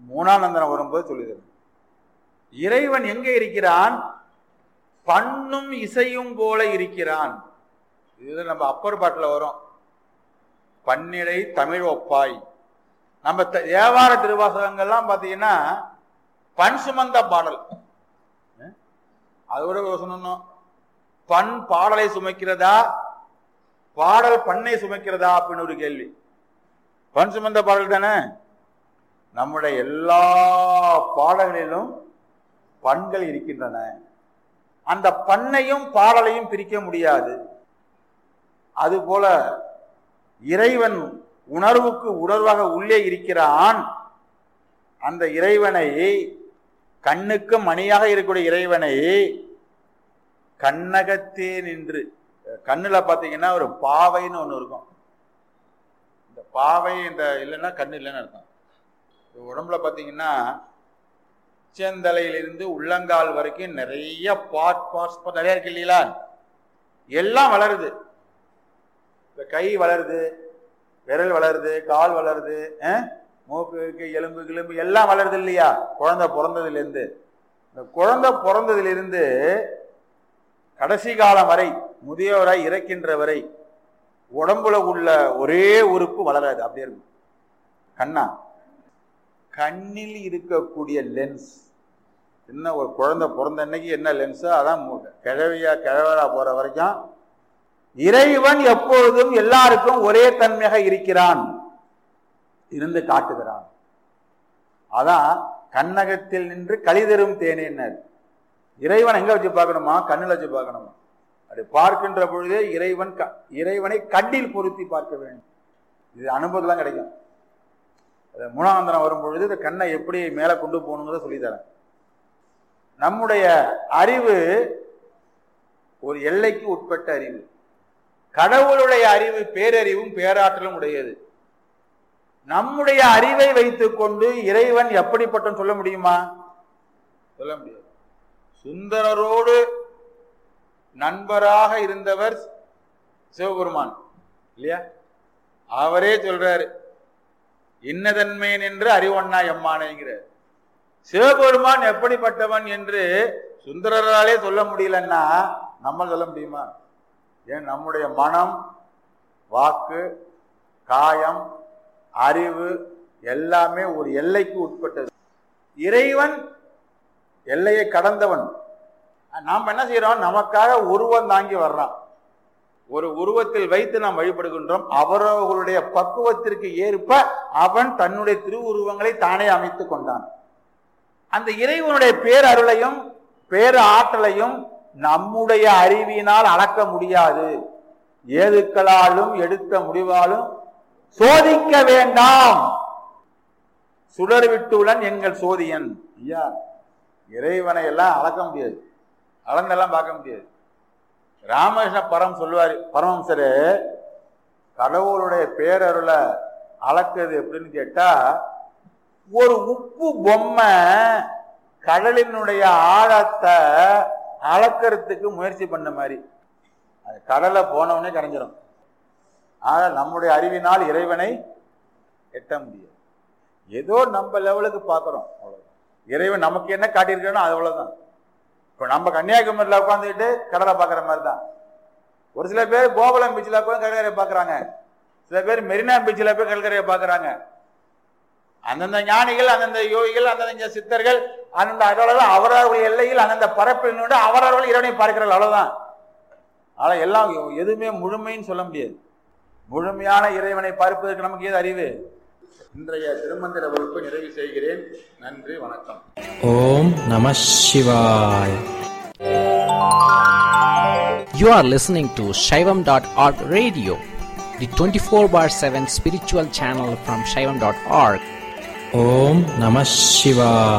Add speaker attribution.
Speaker 1: மூணாம் நந்தனம் வரும்போது சொல்லுகிறது இறைவன் எங்க இருக்கிறான் பண்ணும் இசையும் போல இருக்கிறான் இது நம்ம அப்பர் பாட்டில் வரும் பன்னிடை தமிழ் ஒப்பாய் நம்ம த- தேவார திருவாசகங்கள்லாம் பார்த்தீங்கன்னா பண் சுமந்த பாடல் அஹ்? அது கூட சொன்னோம் பண் பாடலை சுமைக்கிறதா பாடல் பண்ணை சுமைக்கிறதா அப்படின்னு ஒரு கேள்வி பண் சுமந்த பாடல் தானே நம்முடைய எல்லா பாடல்களிலும் பண்கள் இருக்கின்றன அந்த பண்ணையும் பாடலையும் பிரிக்க முடியாது அதுபோல இறைவன் உணர்வுக்கு உணர்வாக உள்ளே இருக்கிறான் அந்த இறைவனை கண்ணுக்கு மணியாக இருக்கக்கூடிய இறைவனை கண்ணகத்தே நின்று கண்ணுல பாத்தீங்கன்னா ஒரு பாவைன்னு ஒண்ணு இருக்கும் இந்த பாவை இந்த இல்லைன்னா கண்ணு இல்லைன்னு அர்த்தம் இந்த உடம்புல பாத்தீங்கன்னா உச்சந்தலையிலிருந்து உள்ளங்கால் வரைக்கும் நிறைய பார்ட் பார்ட்ஸ் நிறைய இருக்கு இல்லைங்களா எல்லாம் வளருது இந்த கை வளருது விரல் வளருது கால் வளருது அஹ், மூக்கு இருக்கு, எலும்பு கிளம்பு எல்லாம் வளருது இல்லையா குழந்தை பிறந்ததுல இருந்து இந்த குழந்தை பிறந்ததுல இருந்து கடைசி காலம் வரை முதியோராய் இறக்கின்ற வரை உடம்புல உள்ள ஒரே உறுப்பு வளராது அப்படியே இருக்கும் கண்ணா கண்ணில் இருக்கக்கூடிய லென்ஸ் என்ன ஒரு குழந்தை பிறந்த அன்னைக்கு என்ன லென்ஸோ அதான் மு- கிழவியா கிழவரா போற வரைக்கும் இறைவன் எப்பொழுதும் எல்லாருக்கும் ஒரே தன்மையாக இருக்கிறான் இருந்து காட்டுகிறான் அதான் கண்ணகத்தில் நின்று கலிதரும் தேனேன்னர் இறைவன் எங்க வச்சு பார்க்கணுமா கண்ணில் வச்சு பார்க்கணுமா அப்படி பார்க்கின்ற பொழுதே இறைவன் க- இறைவனை கண்ணில் பொருத்தி பார்க்க வேண்டும் இது அனுபவம் கிடைக்கும் அது மூணாந்தரம் வரும் பொழுது இந்த கண்ணை எப்படி மேலே கொண்டு போகணுங்கிறத சொல்லித்தரேன் நம்முடைய அறிவு ஒரு எல்லைக்கு உட்பட்ட அறிவு கடவுளுடைய அறிவு பேரறிவும் பேராற்றலும் உடையது நம்முடைய அறிவை வைத்துக்கொண்டு இறைவன் எப்படிப்பட்டவன் சொல்ல முடியுமா சொல்ல முடியாது சுந்தரரோடு நண்பராக இருந்தவர் சிவபெருமான் இல்லையா அவரே சொல்றாரு இன்னதன்மேன் என்று அறிவொன்னா எம்மானேங்கிறார் சிவபெருமான் எப்படிப்பட்டவன் என்று சுந்தரராலே சொல்ல முடியலன்னா நம்ம சொல்ல முடியுமா ஏன் நம்முடைய மனம் வாக்கு காயம் அறிவு எல்லாமே ஒரு எல்லைக்கு உட்பட்டது இறைவன் எல்லையை கடந்தவன் நாம் என்ன செய்யறோம் நமக்காக உருவம் தாங்கி வர்றான் ஒரு உருவத்தில் வைத்து நாம் வழிபடுகின்றோம் அவரவர்களுடைய பக்குவத்திற்கு ஏற்ப அவன் தன்னுடைய திருவுருவங்களை தானே அமைத்துக் கொண்டான் அந்த இறைவனுடைய பேரருளையும் பேர் ஆற்றலையும் நம்முடைய அறிவினால் அளக்க முடியாது ஏதுக்களாலும் எடுத்த முடிவாலும் சோதிக்க வேண்டாம் சுடர் விட்டுளன் எங்கள் சோதியன் ஐயா இறைவனை எல்லாம் அளக்க முடியாது அளந்தெல்லாம் பார்க்க முடியாது ராமகிருஷ்ண பரம் சொல்லுவார் பரமஹம்சரு கடவுளுடைய பேரருளை அளக்குறது எப்படின்னு கேட்டா ஒரு உப்பு பொம்மை கடலினுடைய ஆழத்தை அளக்கிறதுக்கு முயற்சி பண்ண மாதிரி அது கடலை போனவனே கரைஞ்சிரும் ஆனா நம்முடைய அறிவினால் இறைவனை எட்ட முடியாது ஏதோ நம்ம லெவலுக்கு பார்க்குறோம் அவ்வளவுதான் இறைவன் நமக்கு என்ன காட்டியிருக்கானோ அது அவ்வளவுதான் இப்போ நம்ம கன்னியாகுமரியில் உட்காந்துக்கிட்டு கடலை பார்க்குற மாதிரி தான் ஒரு சில பேர் கோகுலம் பீச்சில் போய் கடற்கரையை பார்க்குறாங்க சில பேர் மெரினா பீச்சில் போய் கடற்கரையை பார்க்குறாங்க அந்தந்த ஞானிகள் அந்தந்த யோகிகள் அந்தந்த சித்தர்கள் அந்தந்த அதோட அவரவர்கள் எல்லையில் அந்தந்த பரப்பில் நின்று அவரவர்கள் இறைவனை பார்க்கிறார்கள் அவ்வளவுதான் ஆனால் எல்லாம் எதுவுமே முழுமைன்னு சொல்ல முடியாது முழுமையான இறைவனை பார்ப்பதற்கு நமக்கு ஏது அறிவு இன்றைய திருமந்திர வகுப்பை நிறைவு செய்கிறேன் நன்றி வணக்கம்
Speaker 2: ஓம் நம சிவாய் You are listening to Shaivam.org radio, the 24 bar 7 spiritual channel from Shaivam.org. Om Namah Shivaya.